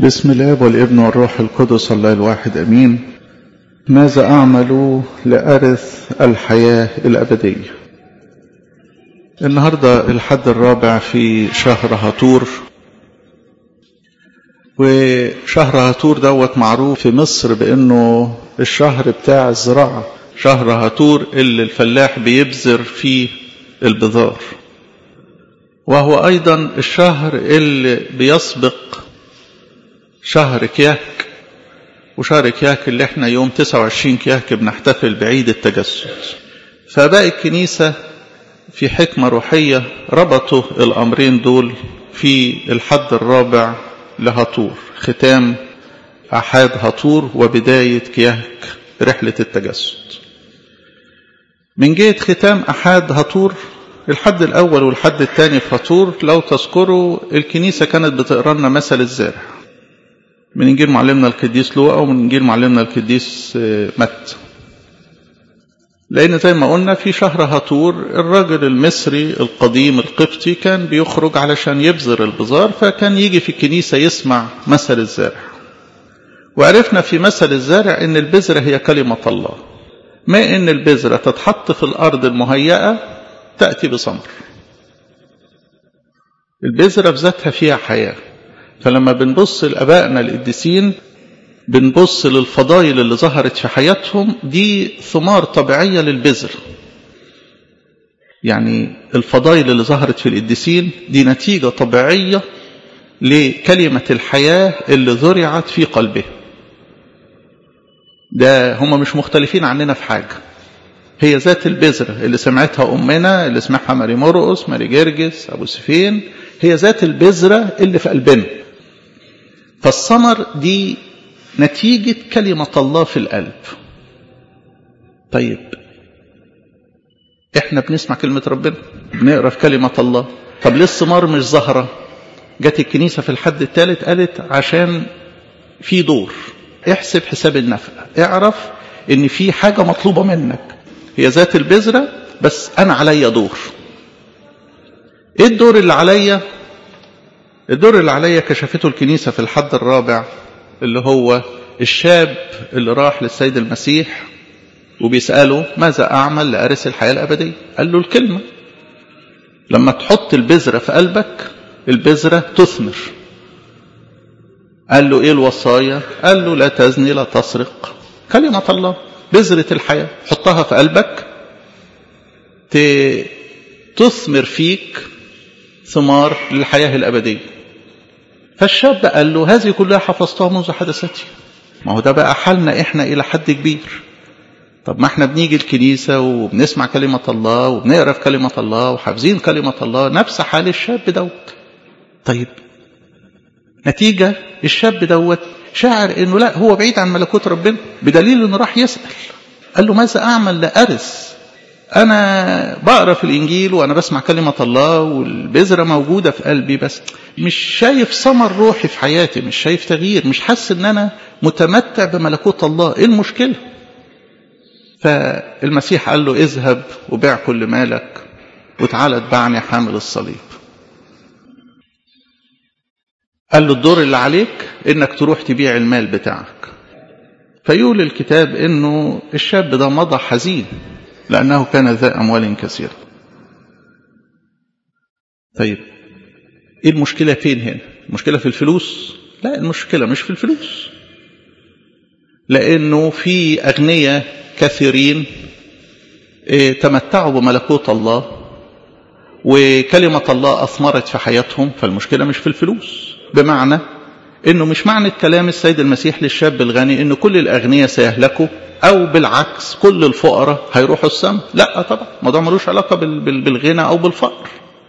بسم الاب والابن والروح القدس الله الواحد امين ماذا اعمل لارث الحياه الابديه النهارده الحد الرابع في شهر هطور وشهر هطور دوت معروف في مصر بانه الشهر بتاع الزراعه شهر هطور اللي الفلاح بيبذر فيه البذار وهو ايضا الشهر اللي بيسبق شهر كياك وشهر كياك اللي احنا يوم 29 كياك بنحتفل بعيد التجسد فباقي الكنيسة في حكمة روحية ربطوا الأمرين دول في الحد الرابع لهطور ختام أحاد هطور وبداية كياك رحلة التجسد من جهة ختام أحاد هطور الحد الأول والحد الثاني في هطور لو تذكروا الكنيسة كانت بتقرا لنا مثل الزارع من إنجيل معلمنا القديس لوقا ومن إنجيل معلمنا القديس متى لأن زي ما قلنا في شهر هطور الراجل المصري القديم القبطي كان بيخرج علشان يبذر البذار فكان يجي في الكنيسة يسمع مثل الزارع وعرفنا في مثل الزارع إن البذرة هي كلمة الله ما إن البذرة تتحط في الأرض المهيئة تأتي بثمر البذرة بذاتها فيها حياة فلما بنبص لأبائنا القديسين بنبص للفضائل اللي ظهرت في حياتهم دي ثمار طبيعية للبذر يعني الفضائل اللي ظهرت في القديسين دي نتيجة طبيعية لكلمة الحياة اللي ذرعت في قلبه ده هم مش مختلفين عننا في حاجة هي ذات البذرة اللي سمعتها أمنا اللي سمعها ماري مرقس ماري جرجس أبو سفين هي ذات البذرة اللي في قلبنا فالثمر دي نتيجة كلمة الله في القلب طيب احنا بنسمع كلمة ربنا بنقرا في كلمة الله طب ليه الثمار مش ظاهرة جت الكنيسة في الحد الثالث قالت عشان في دور احسب حساب النفع اعرف ان في حاجة مطلوبة منك هي ذات البذرة بس انا عليا دور ايه الدور اللي عليا الدور اللي عليا كشفته الكنيسة في الحد الرابع اللي هو الشاب اللي راح للسيد المسيح وبيسأله ماذا أعمل لأرث الحياة الأبدية قال له الكلمة لما تحط البذرة في قلبك البذرة تثمر قال له إيه الوصايا قال له لا تزني لا تسرق كلمة الله بذرة الحياة حطها في قلبك تثمر فيك ثمار للحياة الأبدية فالشاب قال له هذه كلها حفظتها منذ حدثتي ما هو ده بقى حالنا احنا الى حد كبير طب ما احنا بنيجي الكنيسة وبنسمع كلمة الله وبنقرا في كلمة الله وحافظين كلمة الله نفس حال الشاب دوت طيب نتيجة الشاب دوت شاعر انه لا هو بعيد عن ملكوت ربنا بدليل انه راح يسأل قال له ماذا اعمل لأرث انا بقرا في الانجيل وانا بسمع كلمه الله والبذره موجوده في قلبي بس مش شايف ثمر روحي في حياتي مش شايف تغيير مش حاسس ان انا متمتع بملكوت الله ايه المشكله فالمسيح قال له اذهب وبيع كل مالك وتعالى اتبعني حامل الصليب قال له الدور اللي عليك انك تروح تبيع المال بتاعك فيقول الكتاب انه الشاب ده مضى حزين لأنه كان ذا أموال كثيرة طيب إيه المشكلة فين هنا المشكلة في الفلوس لا المشكلة مش في الفلوس لأنه في أغنياء كثيرين تمتعوا بملكوت الله وكلمة الله أثمرت في حياتهم فالمشكلة مش في الفلوس بمعنى انه مش معنى كلام السيد المسيح للشاب الغني انه كل الاغنياء سيهلكوا او بالعكس كل الفقراء هيروحوا السماء لا طبعا الموضوع ملوش علاقه بالغنى او بالفقر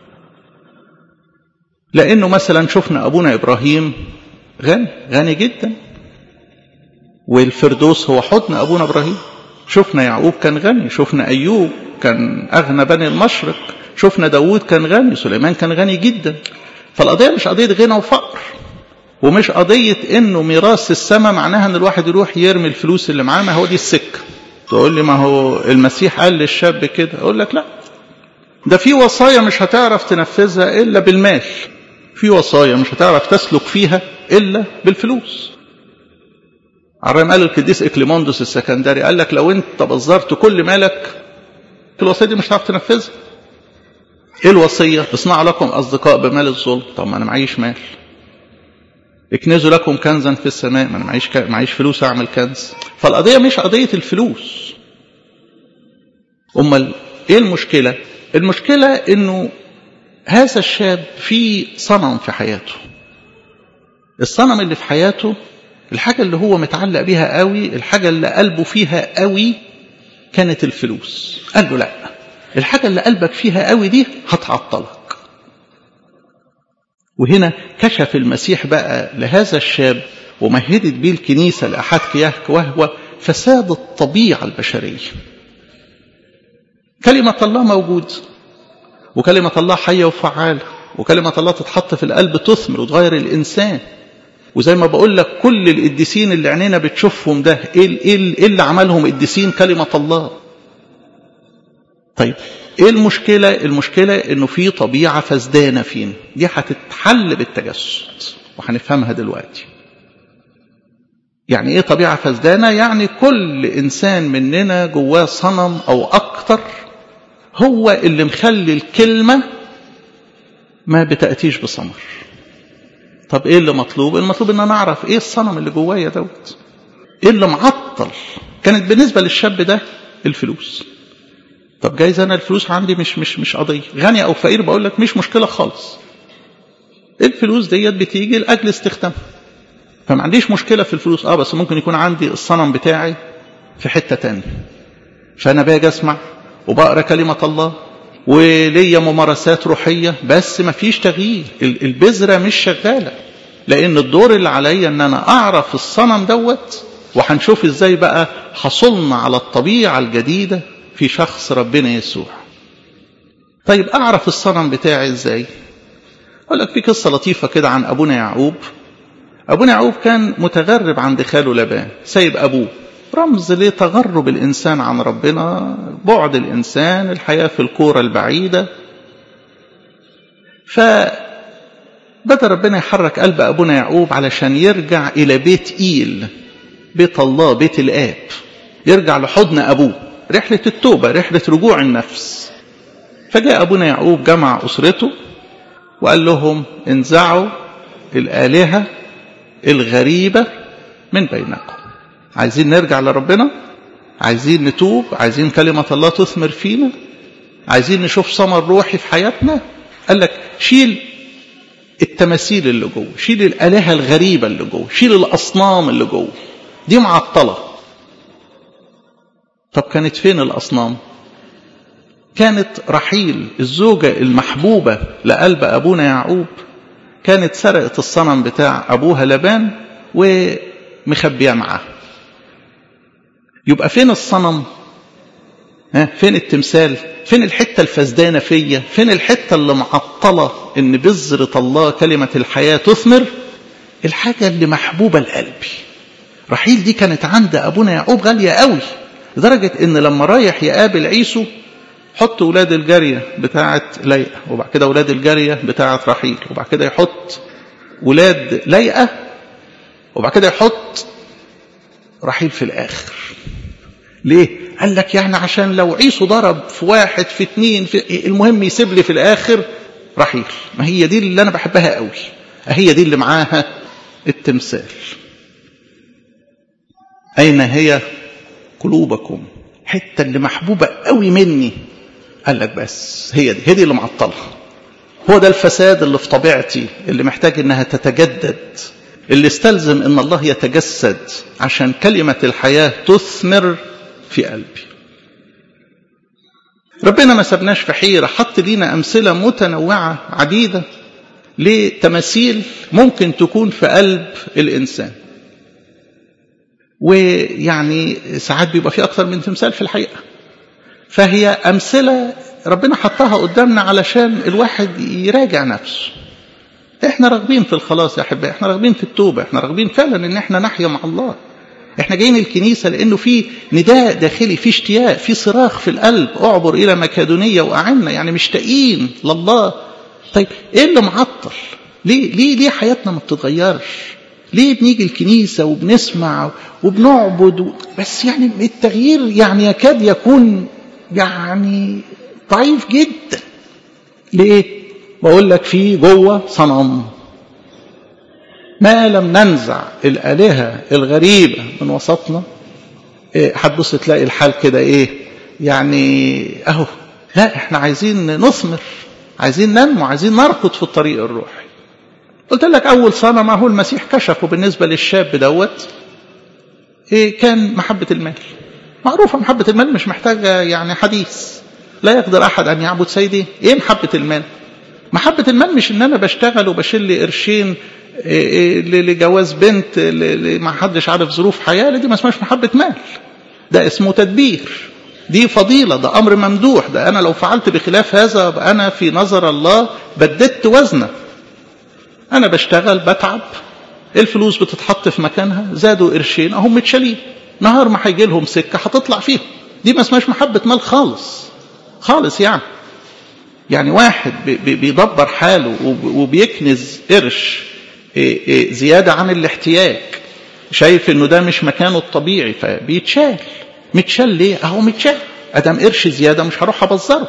لانه مثلا شفنا ابونا ابراهيم غني غني جدا والفردوس هو حضن ابونا ابراهيم شفنا يعقوب كان غني شفنا ايوب كان اغنى بني المشرق شفنا داوود كان غني سليمان كان غني جدا فالقضيه مش قضيه غنى وفقر ومش قضية انه ميراث السماء معناها ان الواحد يروح يرمي الفلوس اللي معاه ما هو دي السكة تقول لي ما هو المسيح قال للشاب كده اقول لك لا ده في وصايا مش هتعرف تنفذها الا بالمال في وصايا مش هتعرف تسلك فيها إلا بالفلوس عرام قال القديس إكليموندوس السكندري قال لك لو أنت بذرت كل مالك الوصية دي مش هتعرف تنفذها ايه الوصية اصنعوا لكم اصدقاء بمال الظلم طب ما انا معيش مال اكنزوا لكم كنزا في السماء ما انا معيش ك... معيش فلوس اعمل كنز فالقضية مش قضية الفلوس امال ايه المشكلة المشكلة انه هذا الشاب في صنم في حياته الصنم اللي في حياته الحاجة اللي هو متعلق بيها قوي الحاجة اللي قلبه فيها قوي كانت الفلوس قال له لا الحاجة اللي قلبك فيها قوي دي هتعطلك وهنا كشف المسيح بقى لهذا الشاب ومهدت به الكنيسة لأحد كياهك وهو فساد الطبيعة البشرية كلمة الله موجود وكلمة الله حية وفعالة وكلمة الله تتحط في القلب تثمر وتغير الإنسان وزي ما بقول لك كل القديسين اللي عينينا بتشوفهم ده ايه ايه اللي عملهم قديسين كلمة الله طيب ايه المشكلة المشكلة انه في طبيعة فسدانة فينا دي هتتحل بالتجسد وهنفهمها دلوقتي يعني ايه طبيعة فسدانة يعني كل انسان مننا جواه صنم او اكتر هو اللي مخلي الكلمة ما بتأتيش بثمر طب ايه اللي مطلوب المطلوب ان انا اعرف ايه الصنم اللي جوايا دوت ايه اللي معطل كانت بالنسبة للشاب ده الفلوس طب جايز انا الفلوس عندي مش مش مش قضيه غني او فقير بقول لك مش مشكله خالص الفلوس ديت بتيجي لاجل استخدامها فما عنديش مشكله في الفلوس اه بس ممكن يكون عندي الصنم بتاعي في حته تانية فانا باجي اسمع وبقرا كلمه الله وليا ممارسات روحيه بس ما فيش تغيير البذره مش شغاله لان الدور اللي عليا ان انا اعرف الصنم دوت وهنشوف ازاي بقى حصلنا على الطبيعه الجديده في شخص ربنا يسوع طيب أعرف الصنم بتاعي إزاي أقول لك في قصة لطيفة كده عن أبونا يعقوب أبونا يعقوب كان متغرب عند خاله لبان سايب أبوه رمز لتغرب الإنسان عن ربنا بعد الإنسان الحياة في الكورة البعيدة فبدأ ربنا يحرك قلب أبونا يعقوب علشان يرجع إلى بيت إيل بيت الله بيت الآب يرجع لحضن أبوه رحلة التوبة رحلة رجوع النفس فجاء أبونا يعقوب جمع أسرته وقال لهم انزعوا الآلهة الغريبة من بينكم عايزين نرجع لربنا عايزين نتوب عايزين كلمة الله تثمر فينا عايزين نشوف ثمر روحي في حياتنا قال لك شيل التماثيل اللي جوه شيل الآلهة الغريبة اللي جوه شيل الأصنام اللي جوه دي معطلة طب كانت فين الأصنام كانت رحيل الزوجة المحبوبة لقلب أبونا يعقوب كانت سرقت الصنم بتاع أبوها لبان ومخبياه معاه يبقى فين الصنم ها فين التمثال فين الحتة الفسدانة فيا فين الحتة اللي معطلة ان بذرة الله كلمة الحياة تثمر الحاجة اللي محبوبة لقلبي رحيل دي كانت عند أبونا يعقوب غالية قوي لدرجة ان لما رايح يقابل عيسو حط ولاد الجارية بتاعة ليئة وبعد كده ولاد الجارية بتاعة رحيل وبعد كده يحط ولاد ليئة وبعد كده يحط رحيل في الآخر ليه؟ قال لك يعني عشان لو عيسو ضرب في واحد في اتنين في المهم يسيب لي في الآخر رحيل ما هي دي اللي أنا بحبها قوي هي دي اللي معاها التمثال أين هي قلوبكم حتة اللي محبوبة قوي مني قال لك بس هي دي هي دي اللي معطلها هو ده الفساد اللي في طبيعتي اللي محتاج انها تتجدد اللي استلزم ان الله يتجسد عشان كلمة الحياة تثمر في قلبي ربنا ما سبناش في حيرة حط لينا أمثلة متنوعة عديدة لتماثيل ممكن تكون في قلب الإنسان ويعني ساعات بيبقى في أكثر من تمثال في الحقيقة فهي أمثلة ربنا حطها قدامنا علشان الواحد يراجع نفسه احنا راغبين في الخلاص يا احبائي احنا راغبين في التوبه احنا راغبين فعلا ان احنا نحيا مع الله احنا جايين الكنيسه لانه في نداء داخلي في اشتياق في صراخ في القلب اعبر الى مكادونيه واعنا يعني مشتاقين لله طيب ايه اللي معطل ليه ليه ليه حياتنا ما بتتغيرش ليه بنيجي الكنيسة وبنسمع وبنعبد بس يعني التغيير يعني يكاد يكون يعني ضعيف جدا ليه بقول لك في جوه صنم ما لم ننزع الآلهة الغريبة من وسطنا هتبص إيه تلاقي الحال كده ايه يعني اهو لا احنا عايزين نثمر عايزين ننمو عايزين نركض في الطريق الروحي قلت لك اول صنم هو المسيح كشفه بالنسبه للشاب دوت إيه كان محبه المال معروفه محبه المال مش محتاجه يعني حديث لا يقدر احد ان يعبد سيدي ايه محبه المال محبه المال مش ان انا بشتغل وبشيل لي قرشين لجواز بنت ما حدش عارف ظروف حياه دي ما اسمهاش محبه مال ده اسمه تدبير دي فضيلة ده أمر ممدوح ده أنا لو فعلت بخلاف هذا أنا في نظر الله بددت وزنه أنا بشتغل بتعب الفلوس بتتحط في مكانها زادوا قرشين أهم متشالين نهار ما هيجي لهم سكة هتطلع فيهم دي ما اسمهاش محبة مال خالص خالص يعني يعني واحد بيدبر حاله وبيكنز قرش زيادة عن الاحتياج شايف انه ده مش مكانه الطبيعي فبيتشال متشال ليه اهو متشال ادم قرش زيادة مش هروح ابذره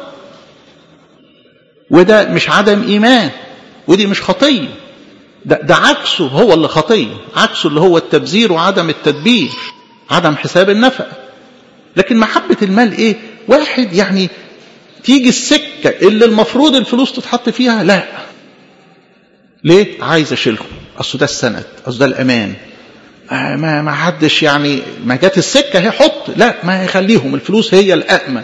وده مش عدم ايمان ودي مش خطية ده, ده عكسه هو اللي خطية عكسه اللي هو التبذير وعدم التدبير عدم حساب النفقة لكن محبة المال ايه واحد يعني تيجي السكة اللي المفروض الفلوس تتحط فيها لا ليه عايز اشيلهم اصل ده السند اصل ده الامان آه ما ما حدش يعني ما جت السكه هي حط لا ما يخليهم الفلوس هي الامن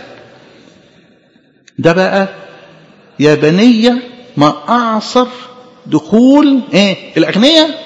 ده بقى يا بنية ما اعصر دخول ايه الاغنياء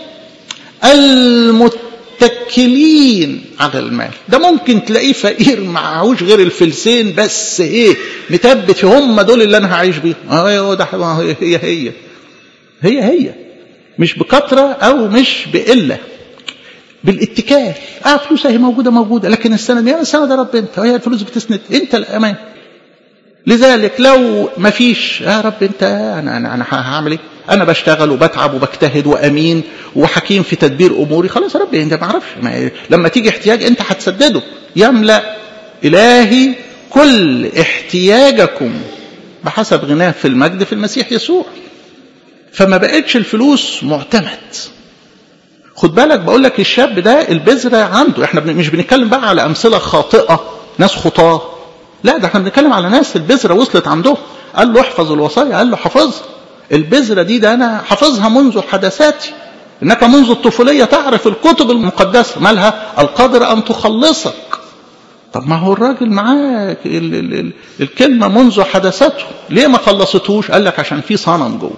المتكلين على المال ده ممكن تلاقيه فقير معهوش غير الفلسين بس ايه مثبت هم دول اللي انا هعيش بيهم اه ده هي هي هي هي مش بكثرة أو مش بقلة بالاتكال اه فلوس اهي موجوده موجوده لكن السند يعني السند يا رب انت وهي الفلوس بتسند انت الامان لذلك لو ما فيش يا رب انت انا انا انا هعمل ايه انا بشتغل وبتعب وبجتهد وامين وحكيم في تدبير اموري خلاص يا رب انت ما اعرفش لما تيجي احتياج انت هتسدده يملا الهي كل احتياجكم بحسب غناه في المجد في المسيح يسوع فما بقتش الفلوس معتمد خد بالك بقول لك الشاب ده البذره عنده احنا مش بنتكلم بقى على امثله خاطئه ناس خطاه لا ده احنا بنتكلم على ناس البذره وصلت عندهم قال له احفظ الوصايا قال له حفظها البذره دي ده انا حافظها منذ حدثاتي انك منذ الطفوليه تعرف الكتب المقدسه مالها القادر ان تخلصك طب ما هو الراجل معاه ال ال ال الكلمه منذ حدثته ليه ما خلصتهوش قال لك عشان في صنم جوه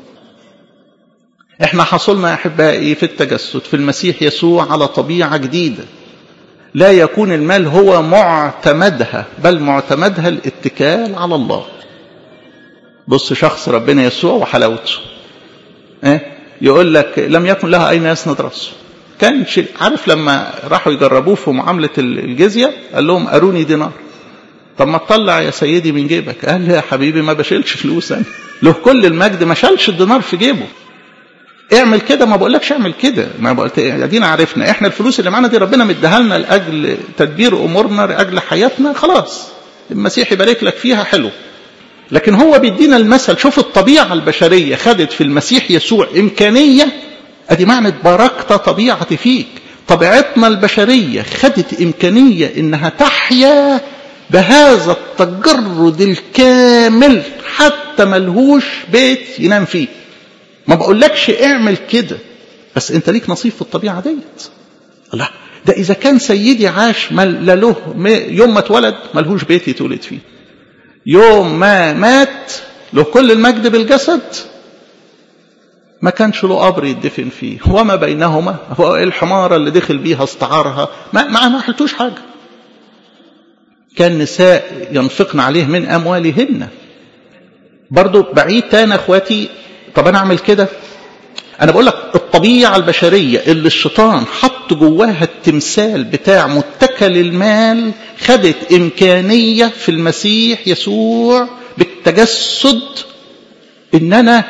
احنا حصلنا يا احبائي في التجسد في المسيح يسوع على طبيعه جديده لا يكون المال هو معتمدها بل معتمدها الاتكال على الله بص شخص ربنا يسوع وحلاوته ايه يقول لك لم يكن لها اين يسند راسه كان عارف لما راحوا يجربوه في معامله الجزيه قال لهم اروني دينار طب ما تطلع يا سيدي من جيبك قال يا حبيبي ما بشيلش فلوس انا له كل المجد ما شالش الدينار في جيبه اعمل كده ما بقولكش اعمل كده ما قلت ادينا عرفنا احنا الفلوس اللي معانا دي ربنا مديها لنا لاجل تدبير امورنا لاجل حياتنا خلاص المسيح يبارك لك فيها حلو لكن هو بيدينا المثل شوف الطبيعه البشريه خدت في المسيح يسوع امكانيه ادي معنى باركت طبيعتي فيك طبيعتنا البشريه خدت امكانيه انها تحيا بهذا التجرد الكامل حتى ملهوش بيت ينام فيه ما بقولكش اعمل كده بس انت ليك نصيب في الطبيعه ديت لا ده اذا كان سيدي عاش لا له يوم ما اتولد ملهوش بيت يتولد فيه يوم ما مات له كل المجد بالجسد ما كانش له قبر يدفن فيه وما بينهما هو الحمارة اللي دخل بيها استعارها ما ما ما حلتوش حاجة كان نساء ينفقن عليه من أموالهن برضو بعيد تاني اخواتي طب انا اعمل كده انا بقول لك الطبيعه البشريه اللي الشيطان حط جواها التمثال بتاع متكل المال خدت امكانيه في المسيح يسوع بالتجسد ان انا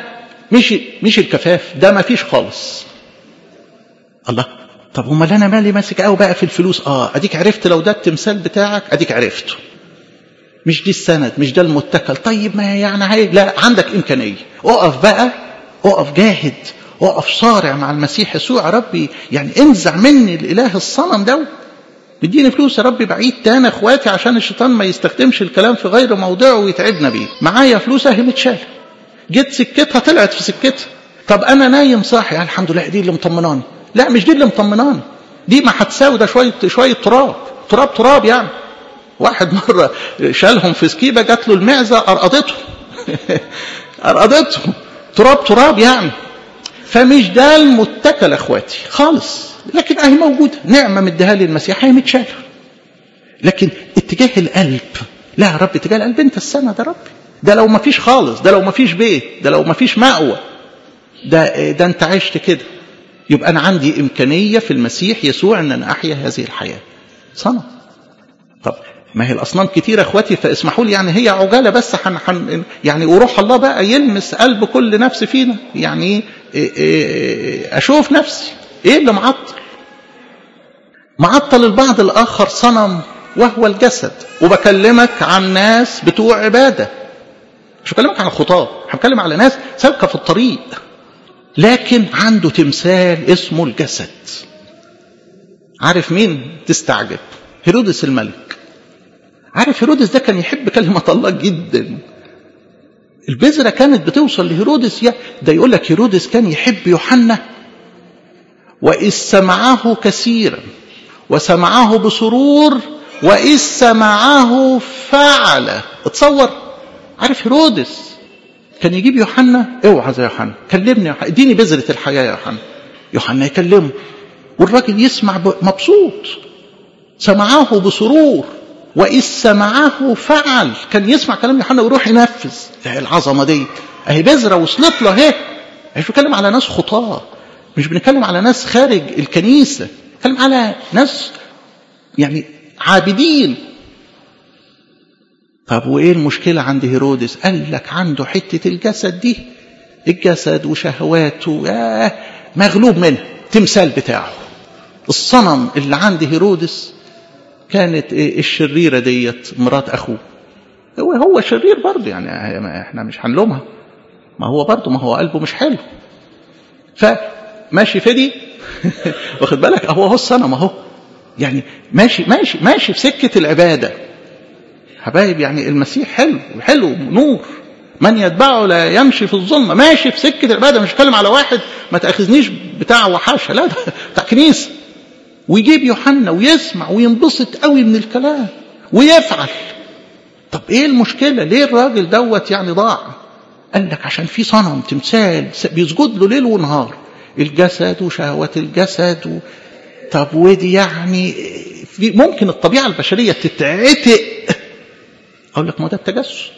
مش مش الكفاف ده ما فيش خالص الله طب امال انا مالي ماسك قوي بقى في الفلوس اه اديك عرفت لو ده التمثال بتاعك اديك عرفته مش دي السند مش ده المتكل طيب ما يعني هي لا عندك امكانيه اقف بقى اقف جاهد اقف صارع مع المسيح يسوع يا ربي يعني انزع مني الاله الصنم ده اديني فلوس يا ربي بعيد تاني اخواتي عشان الشيطان ما يستخدمش الكلام في غير موضعه ويتعبنا بيه معايا فلوس اهي متشاله جيت سكتها طلعت في سكتها طب انا نايم صاحي يعني الحمد لله دي اللي مطمناني لا مش دي اللي مطمناني دي ما هتساوي ده شويه شويه تراب تراب تراب يعني واحد مره شالهم في سكيبه جات له المعزه ارقدته ارقدته تراب تراب يعني فمش ده المتكل اخواتي خالص لكن اهي موجوده نعمه مديها لي المسيح هي متشاله لكن اتجاه القلب لا يا رب اتجاه القلب انت السنه ده ربي ده لو ما فيش خالص ده لو ما فيش بيت ده لو ما فيش مأوى ده ده انت عشت كده يبقى انا عندي امكانيه في المسيح يسوع ان انا احيا هذه الحياه صنم طب ما هي الاصنام كتيره اخواتي فاسمحوا لي يعني هي عجاله بس حن حن يعني وروح الله بقى يلمس قلب كل نفس فينا يعني إيه إيه اشوف نفسي ايه اللي معطل معطل البعض الاخر صنم وهو الجسد وبكلمك عن ناس بتوع عباده مش بكلمك عن الخطاه هتكلم على ناس سالكه في الطريق لكن عنده تمثال اسمه الجسد عارف مين تستعجب هيرودس الملك عارف هيرودس ده كان يحب كلمة الله جدا البذرة كانت بتوصل لهيرودس يا ده يقول لك هيرودس كان يحب يوحنا وإذ سمعه كثيرا وسمعه بسرور وإذ سمعه فعل اتصور عارف هيرودس كان يجيب يوحنا اوعى زي يوحنا كلمني اديني بذرة الحياة يا يوحنا يوحنا يكلمه والراجل يسمع مبسوط سمعه بسرور وإذ سمعه فعل كان يسمع كلام يوحنا ويروح ينفذ العظمة دي اهي بذرة وصلت له اهي مش بنتكلم على ناس خطاة مش بنتكلم على ناس خارج الكنيسة بنتكلم على ناس يعني عابدين طب وايه المشكلة عند هيرودس قال لك عنده حتة الجسد دي الجسد وشهواته آه مغلوب منه تمثال بتاعه الصنم اللي عند هيرودس كانت إيه الشريرة ديت مرات أخوه هو هو شرير برضه يعني احنا مش هنلومها ما هو برضه ما هو قلبه مش حلو فماشي في دي واخد بالك اهو اهو الصنم اهو يعني ماشي ماشي ماشي في سكة العبادة حبايب يعني المسيح حلو حلو نور من يتبعه لا يمشي في الظلمة ماشي في سكة العبادة مش بتكلم على واحد ما تأخذنيش بتاع وحاشة لا ده بتاع كنيسة ويجيب يوحنا ويسمع وينبسط قوي من الكلام ويفعل طب ايه المشكلة ليه الراجل دوت يعني ضاع قال لك عشان في صنم تمثال بيسجد له ليل ونهار الجسد وشهوات الجسد و... طب ودي يعني في ممكن الطبيعة البشرية تتعتق أقول لك ما ده التجسد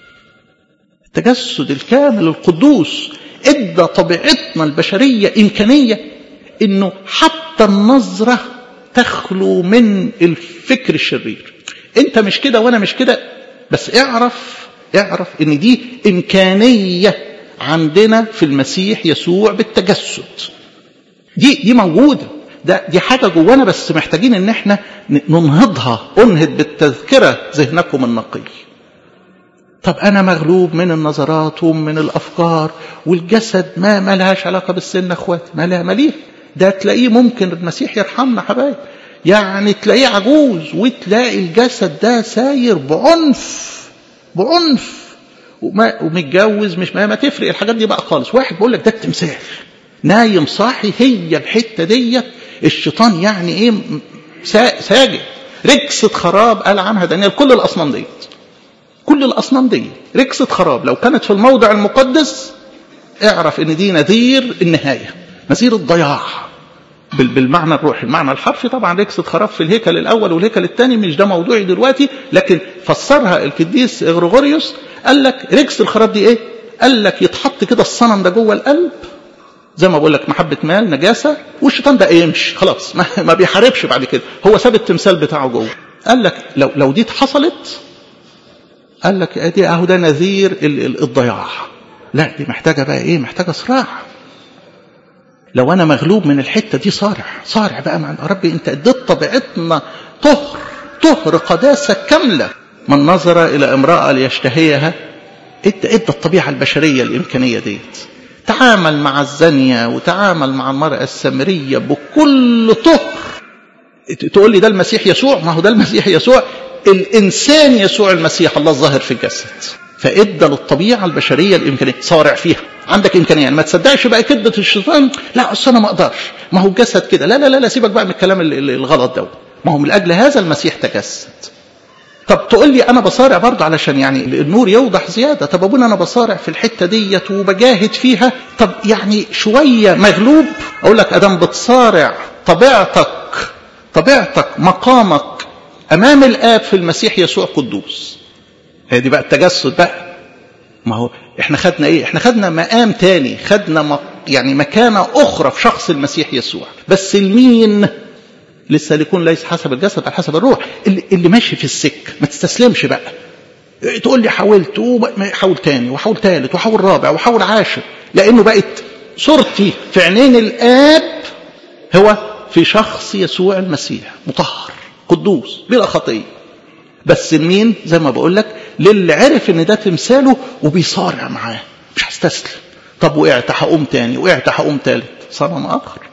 التجسد الكامل القدوس ادى طبيعتنا البشرية إمكانية إنه حتى النظرة تخلو من الفكر الشرير أنت مش كده وأنا مش كده بس اعرف اعرف إن دي إمكانية عندنا في المسيح يسوع بالتجسد دي دي موجوده ده دي حاجه جوانا بس محتاجين ان احنا ننهضها انهض بالتذكره ذهنكم النقي طب انا مغلوب من النظرات ومن الافكار والجسد ما ما لهاش علاقه بالسن اخواتي ما لها ماليه ده تلاقيه ممكن المسيح يرحمنا حبايب يعني تلاقيه عجوز وتلاقي الجسد ده ساير بعنف بعنف وما ومتجوز مش ما, ما تفرق الحاجات دي بقى خالص واحد بيقول لك ده التمثال نايم صاحي هي الحته ديت الشيطان يعني ايه ساجد ركسة خراب قال عنها دانيال كل الاصنام ديت كل الاصنام دي ركسة خراب لو كانت في الموضع المقدس اعرف ان دي نذير النهايه نذير الضياع بالمعنى الروحي المعنى الحرفي طبعا ركسة خراب في الهيكل الاول والهيكل الثاني مش ده موضوعي دلوقتي لكن فسرها القديس غريغوريوس قال لك ركسة الخراب دي ايه قال لك يتحط كده الصنم ده جوه القلب زي ما بقول لك محبة مال نجاسة والشيطان ده يمشي خلاص ما, ما بيحاربش بعد كده هو ساب التمثال بتاعه جوه قال لك لو لو دي حصلت قال لك ادي اهو ده نذير الضياع لا دي محتاجة بقى ايه محتاجة صراع لو انا مغلوب من الحتة دي صارع صارع بقى مع ربي انت اديت طبيعتنا طهر طهر قداسة كاملة من نظر الى امرأة ليشتهيها ادى ادى الطبيعة البشرية الامكانية ديت تعامل مع الزانية وتعامل مع المرأة السامرية بكل طهر تقول لي ده المسيح يسوع ما هو ده المسيح يسوع الإنسان يسوع المسيح الله الظاهر في الجسد فادى للطبيعة البشرية الإمكانية صارع فيها عندك إمكانية ما تصدقش بقى كذبة الشيطان لا أصل أنا ما أقدرش ما هو الجسد كده لا لا لا لا سيبك بقى من الكلام الغلط ده ما هو من أجل هذا المسيح تجسد طب تقول لي انا بصارع برضه علشان يعني النور يوضح زياده طب ابونا انا بصارع في الحته ديت وبجاهد فيها طب يعني شويه مغلوب اقول لك ادم بتصارع طبيعتك طبيعتك مقامك امام الاب في المسيح يسوع قدوس هي دي بقى التجسد بقى ما هو احنا خدنا ايه احنا خدنا مقام تاني خدنا مق... يعني مكانه اخرى في شخص المسيح يسوع بس المين لسه يكون ليس حسب الجسد بل حسب الروح اللي, اللي ماشي في السكه ما تستسلمش بقى تقول لي حاولت حاول تاني وحاول تالت وحاول رابع وحاول عاشر لانه بقت صورتي في عينين الاب هو في شخص يسوع المسيح مطهر قدوس بلا خطيه بس مين زي ما بقول لك للي عرف ان ده تمثاله وبيصارع معاه مش هستسلم طب وقعت هقوم تاني وقعت هقوم تالت صنم اخر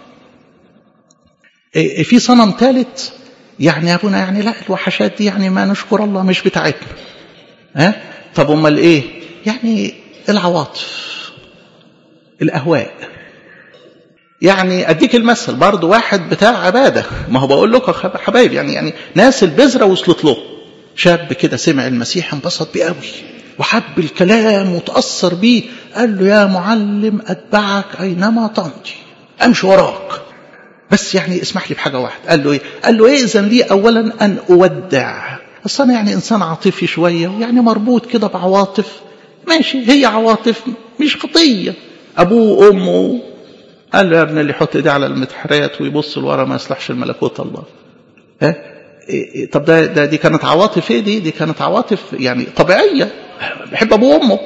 في صنم ثالث يعني يا ابونا يعني لا الوحشات دي يعني ما نشكر الله مش بتاعتنا ها طب امال ايه يعني العواطف الاهواء يعني اديك المثل برضه واحد بتاع عباده ما هو بقول لكم حبايب يعني يعني ناس البذره وصلت له شاب كده سمع المسيح انبسط بيه قوي وحب الكلام وتاثر بيه قال له يا معلم اتبعك اينما تمضي امشي وراك بس يعني اسمح لي بحاجة واحدة قال له ايه قال له ائذن لي اولا ان اودع اصل انا يعني انسان عاطفي شوية ويعني مربوط كده بعواطف ماشي هي عواطف مش خطية ابوه وامه قال له يا ابني اللي يحط ايديه على المتحرات ويبص لورا ما يصلحش الملكوت الله ها إيه طب ده, ده دي كانت عواطف ايه دي دي كانت عواطف يعني طبيعيه بحب ابوه وامه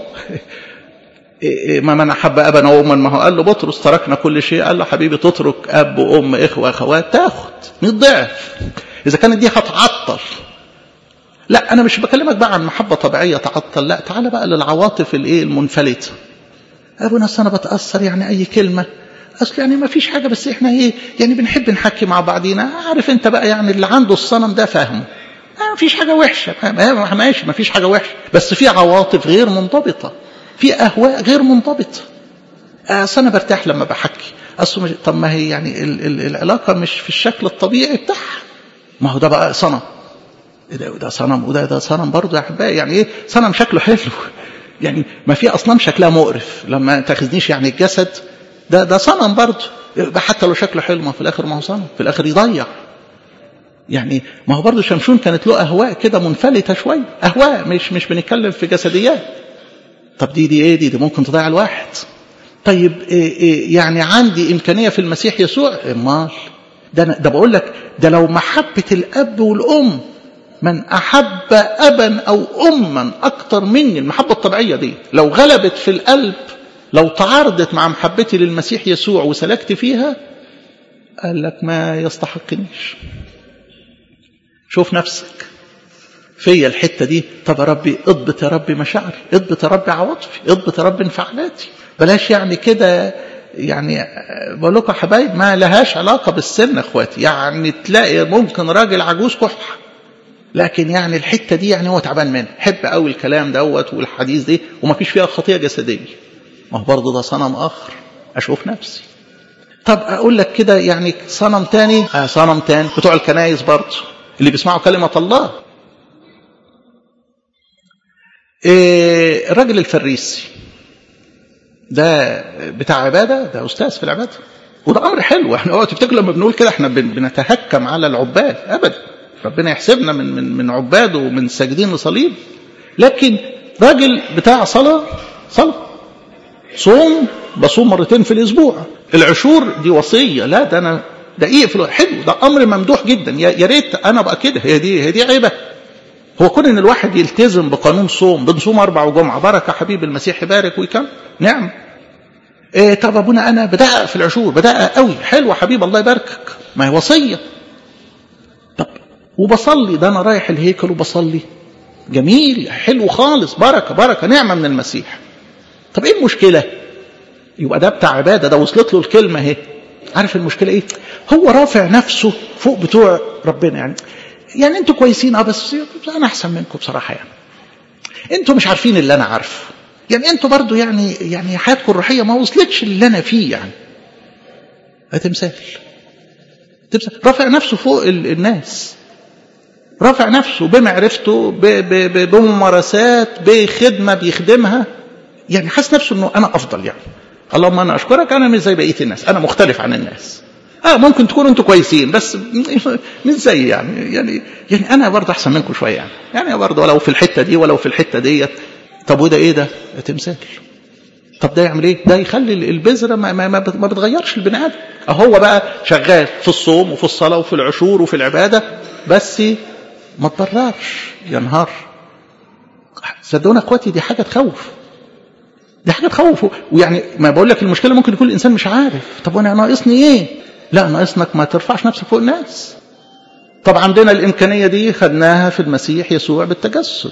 ما من أحب أبا وأما ما هو قال له بطرس تركنا كل شيء قال له حبيبي تترك أب وأم إخوة أخوات تاخد 100 ضعف إذا كانت دي هتعطل لا أنا مش بكلمك بقى عن محبة طبيعية تعطل لا تعالى بقى للعواطف الإيه المنفلتة أبونا أصل أنا بتأثر يعني أي كلمة أصل يعني ما فيش حاجة بس إحنا إيه يعني بنحب نحكي مع بعضينا عارف أنت بقى يعني اللي عنده الصنم ده فاهمه ما فيش حاجة وحشة ماشي ما فيش حاجة وحشة بس في عواطف غير منضبطة في اهواء غير منضبطه اصل انا برتاح لما بحكي اصل طب ما هي يعني ال ال العلاقه مش في الشكل الطبيعي بتاعها ما هو ده بقى صنم ده ده صنم وده ده صنم برضه يا احبائي يعني ايه صنم شكله حلو يعني ما في اصنام شكلها مقرف لما تاخذنيش يعني الجسد ده ده صنم برضه حتى لو شكله حلو ما في الاخر ما هو صنم في الاخر يضيع يعني ما هو برضه شمشون كانت له اهواء كده منفلته شويه اهواء مش مش بنتكلم في جسديات طب دي دي ايه دي, دي ممكن تضيع الواحد طيب إيه إيه يعني عندي امكانيه في المسيح يسوع امال ده ده بقول لك ده لو محبه الاب والام من احب ابا او اما اكتر مني المحبه الطبيعيه دي لو غلبت في القلب لو تعارضت مع محبتي للمسيح يسوع وسلكت فيها قال لك ما يستحقنيش شوف نفسك فيا الحتة دي طب يا ربي اضبط يا ربي مشاعري اضبط يا ربي عواطفي اضبط يا ربي انفعالاتي بلاش يعني كده يعني بقول لكم يا حبايب ما لهاش علاقة بالسن اخواتي يعني تلاقي ممكن راجل عجوز كح لكن يعني الحتة دي يعني هو تعبان منها حب قوي الكلام دوت والحديث دي وما فيش فيها خطية جسدية ما هو برضه ده صنم آخر أشوف نفسي طب أقول لك كده يعني صنم تاني آه صنم تاني بتوع الكنايس برضه اللي بيسمعوا كلمة الله إيه الراجل الفريسي ده بتاع عبادة ده أستاذ في العبادة وده أمر حلو احنا اوعوا تفتكروا لما بنقول كده احنا بنتهكم على العباد أبدا ربنا يحسبنا من من من عباد ومن ساجدين لصليب لكن راجل بتاع صلاة صلاة صوم بصوم مرتين في الأسبوع العشور دي وصية لا ده أنا دقيق في حلو ده أمر ممدوح جدا يا ريت أنا أبقى كده هي دي هي دي عيبة هو كون ان الواحد يلتزم بقانون صوم بنصوم اربع وجمعه بركه حبيب المسيح يبارك ويكمل نعم إيه طب ابونا انا بدقق في العشور بدقق قوي حلو حبيب الله يباركك ما هي وصيه طب وبصلي ده انا رايح الهيكل وبصلي جميل حلو خالص بركه بركه نعمه من المسيح طب ايه المشكله يبقى ده بتاع عباده ده وصلت له الكلمه اهي عارف المشكله ايه هو رافع نفسه فوق بتوع ربنا يعني يعني انتوا كويسين اه بس انا احسن منكم بصراحه يعني انتوا مش عارفين اللي انا عارفه يعني انتوا برضو يعني يعني حياتكم الروحيه ما وصلتش اللي انا فيه يعني تمثال تمثال رافع نفسه فوق الناس رافع نفسه بمعرفته بممارسات بخدمه بيخدمها يعني حاسس نفسه انه انا افضل يعني اللهم انا اشكرك انا مش زي بقيه الناس انا مختلف عن الناس اه ممكن تكونوا انتوا كويسين بس مش زي يعني يعني يعني انا برضه احسن منكم شويه يعني يعني برضه ولو في الحته دي ولو في الحته ديت طب وده ايه ده؟ تمثال طب ده يعمل ايه؟ ده يخلي البذره ما, ما, ما بتغيرش البني ادم هو بقى شغال في الصوم وفي الصلاه وفي العشور وفي العباده بس ما تضررش ينهار صدقونا اخواتي دي حاجه تخوف دي حاجه تخوف ويعني ما بقول لك المشكله ممكن يكون الانسان مش عارف طب وانا ناقصني ايه؟ لا ناقصنك ما ترفعش نفسك فوق الناس طب عندنا الامكانيه دي خدناها في المسيح يسوع بالتجسد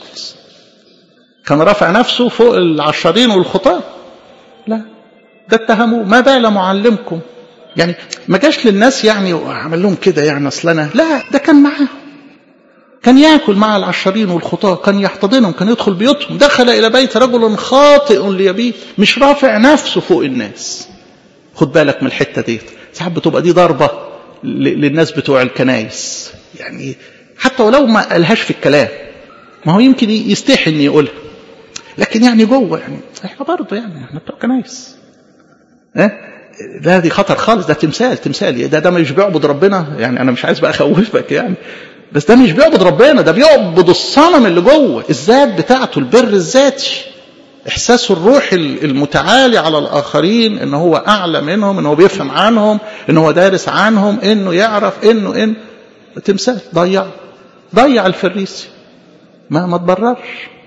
كان رافع نفسه فوق العشرين والخطاة لا ده اتهموه ما بال معلمكم يعني ما جاش للناس يعني وعمل لهم كده يعني اصل انا لا ده كان معاهم كان ياكل مع العشرين والخطاة كان يحتضنهم كان يدخل بيوتهم دخل الى بيت رجل خاطئ ليبيت مش رافع نفسه فوق الناس خد بالك من الحته ديت ساعات بتبقى دي ضربه للناس بتوع الكنايس يعني حتى ولو ما قالهاش في الكلام ما هو يمكن يستحي ان يقولها لكن يعني جوه يعني احنا برضه يعني احنا بتوع كنايس اه ده دي خطر خالص ده تمثال تمثال ده ده مش بيعبد ربنا يعني انا مش عايز بقى اخوفك يعني بس ده مش بيعبد ربنا ده بيعبد الصنم اللي جوه الذات بتاعته البر الذاتي احساسه الروحي المتعالي على الاخرين ان هو اعلى منهم ان هو بيفهم عنهم ان هو دارس عنهم انه يعرف انه ان تمثال ضيع ضيع الفريسي ما ما تبررش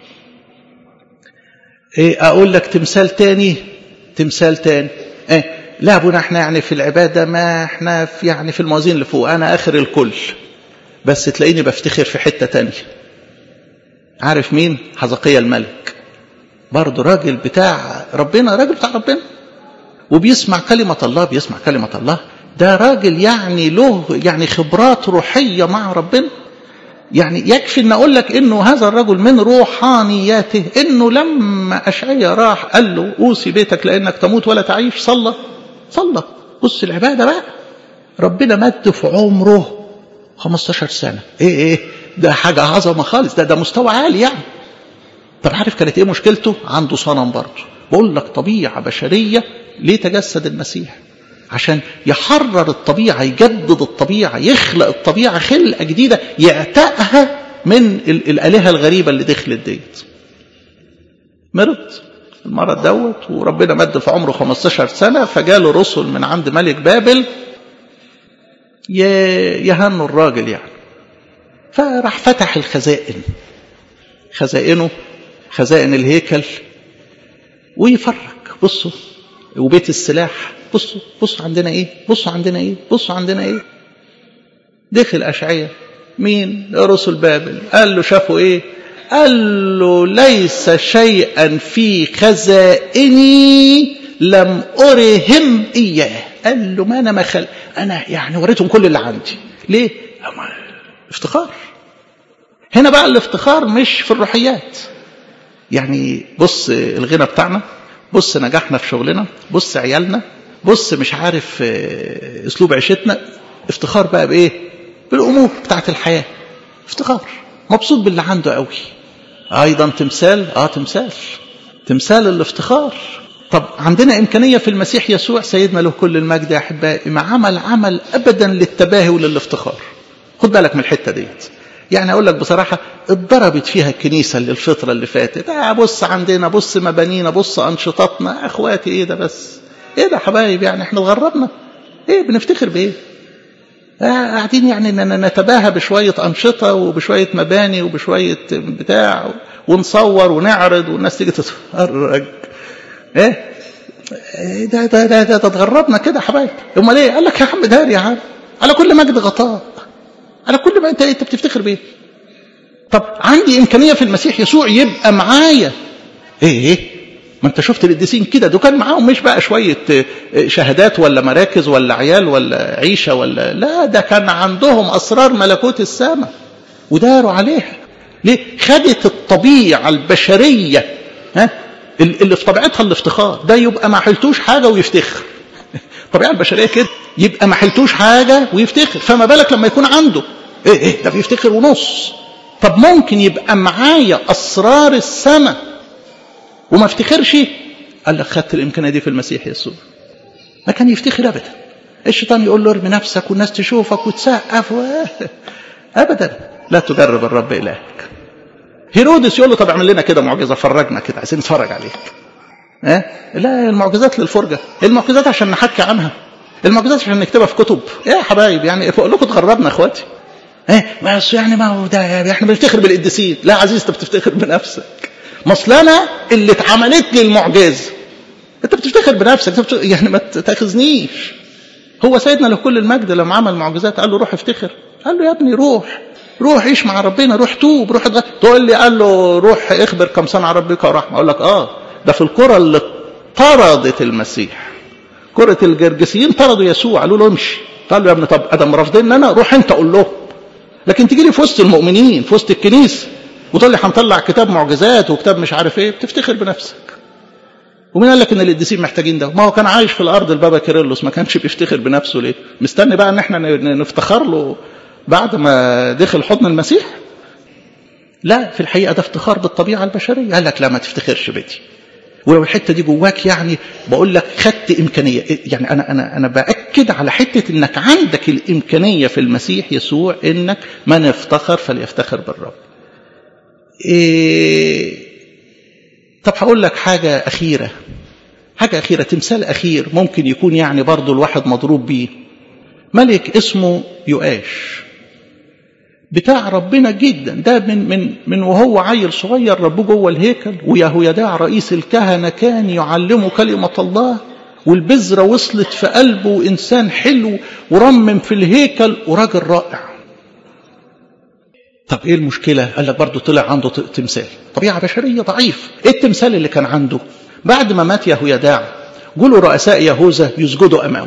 ايه اقول لك تمثال تاني تمثال تاني ايه لا ابونا احنا يعني في العباده ما احنا في يعني في الموازين اللي فوق انا اخر الكل بس تلاقيني بفتخر في حته تانية عارف مين حزقية الملك برضه راجل بتاع ربنا راجل بتاع ربنا وبيسمع كلمة الله بيسمع كلمة الله ده راجل يعني له يعني خبرات روحية مع ربنا يعني يكفي ان اقول لك انه هذا الرجل من روحانياته انه لما اشعيا راح قال له اوصي بيتك لانك تموت ولا تعيش صلى صلى بص العباده بقى ربنا مد في عمره 15 سنه ايه ايه ده حاجه عظمه خالص ده ده مستوى عالي يعني طب عارف كانت ايه مشكلته عنده صنم برضه بقول لك طبيعه بشريه ليه تجسد المسيح عشان يحرر الطبيعة يجدد الطبيعة يخلق الطبيعة خلقة جديدة يعتقها من الآلهة الغريبة اللي دخلت ديت مرض المرض دوت وربنا مد في عمره 15 سنة فجاله رسل من عند ملك بابل يهنوا الراجل يعني فراح فتح الخزائن خزائنه خزائن الهيكل ويفرج بصوا وبيت السلاح بصوا بصوا عندنا ايه بصوا عندنا ايه بصوا عندنا ايه دخل أشعية مين رسل بابل قال له شافوا ايه قال له ليس شيئا في خزائني لم أرهم إياه قال له ما أنا ما خل أنا يعني وريتهم كل اللي عندي ليه افتخار هنا بقى الافتخار مش في الروحيات يعني بص الغنى بتاعنا بص نجاحنا في شغلنا بص عيالنا بص مش عارف اسلوب عيشتنا افتخار بقى بايه بالامور بتاعت الحياه افتخار مبسوط باللي عنده قوي ايضا تمثال اه تمثال تمثال الافتخار طب عندنا امكانيه في المسيح يسوع سيدنا له كل المجد يا احبائي ما عمل عمل ابدا للتباهي وللافتخار خد بالك من الحته ديت يعني اقول لك بصراحه اتضربت فيها الكنيسه الفتره اللي فاتت آه بص عندنا بص مبانينا بص انشطتنا اخواتي ايه ده بس ايه ده حبايب يعني احنا اتغربنا ايه بنفتخر بايه قاعدين يعني نتباهى بشوية أنشطة وبشوية مباني وبشوية بتاع ونصور ونعرض والناس تيجي تتفرج ايه ده ده ده, ده تتغربنا كده يا حبايب امال ايه قال لك يا عم دار يا عم على كل مجد غطاء على كل ما انت انت بتفتخر بيه طب عندي امكانيه في المسيح يسوع يبقى معايا ايه ايه ما انت شفت القديسين كده دول كان معاهم مش بقى شويه شهادات ولا مراكز ولا عيال ولا عيشه ولا لا ده كان عندهم اسرار ملكوت السماء وداروا عليها ليه خدت الطبيعه البشريه ها اللي في طبيعتها الافتخار ده يبقى ما حلتوش حاجه ويفتخر الطبيعه البشريه كده يبقى ما حلتوش حاجه ويفتخر فما بالك لما يكون عنده ايه ايه ده بيفتخر ونص طب ممكن يبقى معايا اسرار السماء وما افتخرش قال لك خدت الامكانيه دي في المسيح يسوع ما كان يفتخر ابدا الشيطان يقول له ارمي نفسك والناس تشوفك وتسقف و... ابدا لا تجرب الرب الهك هيرودس يقول له طب اعمل لنا كده معجزه فرجنا كده عايزين نتفرج عليك ها لا المعجزات للفرجه المعجزات عشان نحكي عنها المعجزات عشان نكتبها في كتب يا حبايب يعني بقول لكم تغربنا اخواتي ايه بس يعني ما هو ده احنا بنفتخر بالقديسين لا عزيز انت بتفتخر بنفسك ما اصل انا اللي اتعملت لي المعجزه انت بتفتخر بنفسك انت بتفتخر يعني ما تاخذنيش هو سيدنا له كل المجد لما عمل معجزات قال له روح افتخر قال له يا ابني روح روح عيش مع ربنا روح توب روح اتغ... تقول لي قال له روح اخبر كم صنع ربك ورحمه اقول لك اه ده في القرى اللي طردت المسيح كرة الجرجسيين طردوا يسوع قالوا له امشي قال له يا ابني طب ادم رافضين انا روح انت قول له لكن تيجي لي في وسط المؤمنين في وسط الكنيسه وتقول لي هنطلع كتاب معجزات وكتاب مش عارف ايه بتفتخر بنفسك ومين قال لك ان القديسين محتاجين ده ما هو كان عايش في الارض البابا كيرلس ما كانش بيفتخر بنفسه ليه مستني بقى ان احنا نفتخر له بعد ما دخل حضن المسيح لا في الحقيقه ده افتخار بالطبيعه البشريه قال لك لا ما تفتخرش بدي ولو الحته دي جواك يعني بقول لك خدت امكانيه يعني انا انا انا باكد على حته انك عندك الامكانيه في المسيح يسوع انك من افتخر فليفتخر بالرب إيه طب هقول لك حاجه اخيره حاجه اخيره تمثال اخير ممكن يكون يعني برضه الواحد مضروب بيه ملك اسمه يؤاش بتاع ربنا جدا ده من من من وهو عيل صغير ربوه جوه الهيكل ويهويداع رئيس الكهنه كان يعلمه كلمه الله والبذره وصلت في قلبه وانسان حلو ورمم في الهيكل وراجل رائع طب ايه المشكله قال لك برضه طلع عنده تمثال طبيعه بشريه ضعيف ايه التمثال اللي كان عنده بعد ما مات يهويداع جولوا رؤساء يهوذا يسجدوا امامه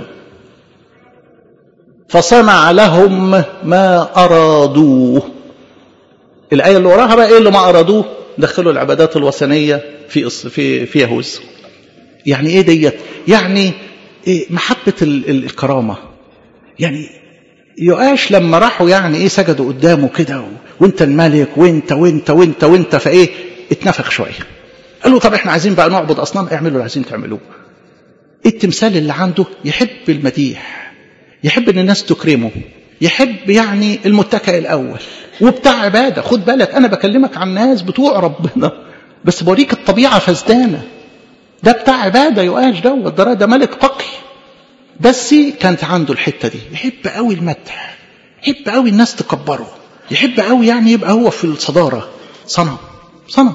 فصنع لهم ما أرادوه الآية اللي وراها بقى إيه اللي ما أرادوه دخلوا العبادات الوثنية في في في يهوذا يعني إيه ديت يعني إيه محبة ال ال الكرامة يعني يؤاش لما راحوا يعني إيه سجدوا قدامه كده وأنت الملك وأنت وأنت وأنت وأنت فإيه اتنفخ شوية قالوا طب إحنا عايزين بقى نعبد أصنام اعملوا اللي عايزين تعملوه التمثال اللي عنده يحب المديح يحب ان الناس تكرمه يحب يعني المتكئ الاول وبتاع عباده خد بالك انا بكلمك عن ناس بتوع ربنا بس بوريك الطبيعه فسدانه ده بتاع عباده يؤاش دوت ده ده ملك تقي بس كانت عنده الحته دي يحب قوي المدح يحب قوي الناس تكبره يحب قوي يعني يبقى هو في الصداره صنم صنم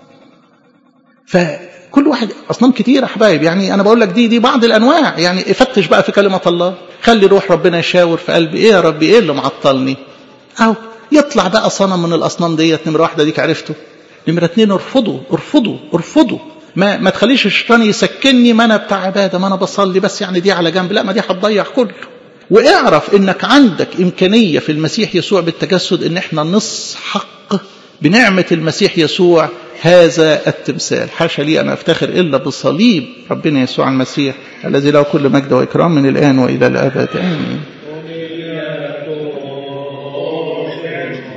فكل واحد اصنام كتير يا حبايب يعني انا بقول لك دي دي بعض الانواع يعني فتش بقى في كلمه الله خلي روح ربنا يشاور في قلبي ايه يا ربي ايه اللي معطلني اهو يطلع بقى صنم من الاصنام ديت نمره واحده ديك عرفته نمره اتنين ارفضوا ارفضوا ارفضوا ما ما تخليش الشيطان يسكنني ما انا بتاع عباده ما انا بصلي بس يعني دي على جنب لا ما دي هتضيع كله واعرف انك عندك امكانيه في المسيح يسوع بالتجسد ان احنا نسحق بنعمه المسيح يسوع هذا التمثال حاشا لي أن أفتخر إلا بصليب ربنا يسوع المسيح الذي له كل مجد وإكرام من الآن وإلى الأبد آمين